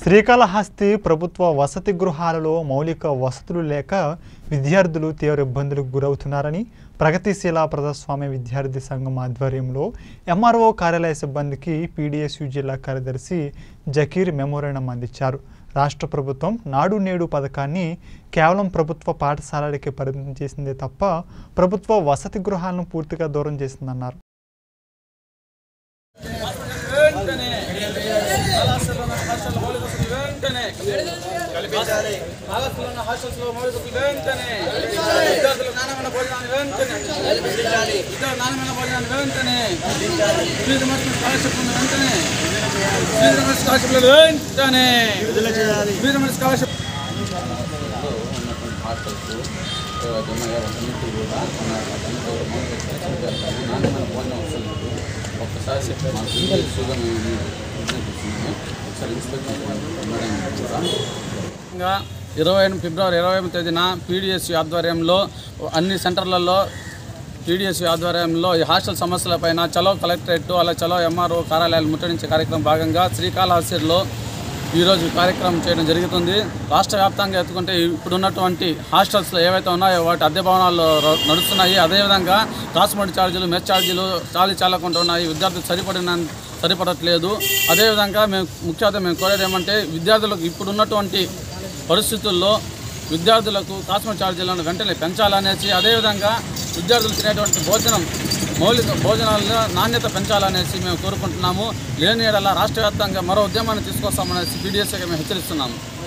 శ్రీకాళహస్తి ప్రభుత్వ వసతి గృహాలలో మౌలిక వసతులు లేక విద్యార్థులు తీవ్ర ఇబ్బందులకు గురవుతున్నారని ప్రగతిశీల ప్రజాస్వామ్య విద్యార్థి సంఘం ఆధ్వర్యంలో ఎంఆర్ఓ కార్యాలయ సిబ్బందికి పీడీఎస్యు జిల్లా కార్యదర్శి జకీర్ మెమోరాండం అందించారు రాష్ట్ర ప్రభుత్వం నాడు నేడు పథకాన్ని కేవలం ప్రభుత్వ పాఠశాలలకే పరిమితం చేసిందే తప్ప ప్రభుత్వ వసతి గృహాలను పూర్తిగా దూరం చేసిందన్నారు వెంటనే కళాశాలలో హాస్టల్ మౌలిక వసతులు వెంటనే కల్పించాలి కళాశాలలో హాస్టల్స్లో మౌలిక వసతులు వెంటనే విద్యార్థుల నాణ్యమైన భోజనాన్ని వెంటనే కల్పించాలి విద్యార్థుల నాణ్యమైన భోజనాన్ని వెంటనే ఫీజు మార్చిన స్కాలర్షిప్ వెంటనే ఫీజు మార్చిన స్కాలర్షిప్ వెంటనే ఫీజు మార్చిన స్కాలర్షిప్ ఉన్నటువంటి హాస్టల్స్ జొన్నయ్య అన్నింటి కూడా మన అన్నింటిలో మౌలిక సదుపాయాలు నాణ్యమైన భోజనం వస్తుంది ఒక్కసారి మా పిల్లలుగా మేము విజ్ఞప్తిస్తున్నాము ఒకసారి ఇన్స్పెక్షన్ మేడం కూడా ఇంకా ఇరవై ఫిబ్రవరి ఇరవై ఎనిమిది తేదీన పీడిఎస్యు ఆధ్వర్యంలో అన్ని సెంటర్లలో పీడిఎస్యు ఆధ్వర్యంలో ఈ హాస్టల్ సమస్యలపైన చలో కలెక్టరేట్ అలా చలో ఎంఆర్ఓ కార్యాలయాలు ముట్టడించే కార్యక్రమం భాగంగా శ్రీకాళహస్తిలో ఈరోజు ఈ కార్యక్రమం చేయడం జరుగుతుంది రాష్ట్ర వ్యాప్తంగా ఎత్తుకుంటే ఇప్పుడు ఉన్నటువంటి హాస్టల్స్లో ఏవైతే ఉన్నాయో వాటి అద్దె భవనాల్లో ర- నడుస్తున్నాయి అదేవిధంగా కాస్మెటిక్ ఛార్జీలు మెస్ ఛార్జీలు చాలీ చాలకుండా ఉన్నాయి విద్యార్థులు సరిపడిన సరిపడట్లేదు అదేవిధంగా మేము ముఖ్యంగా మేము కోరేది ఏమంటే విద్యార్థులకు ఇప్పుడున్నటువంటి పరిస్థితుల్లో విద్యార్థులకు కాస్మెటిక్ ఛార్జీలను వెంటనే పెంచాలనేసి అదేవిధంగా విద్యార్థులు తినేటువంటి భోజనం మౌలిక భోజనాల నాణ్యత పెంచాలనేసి మేము కోరుకుంటున్నాము లేని యెడల రాష్ట్ర వ్యాప్తంగా మరో ఉద్యమాన్ని తీసుకొస్తామనేసి పీడిఎస్గా మేము హెచ్చరిస్తున్నాము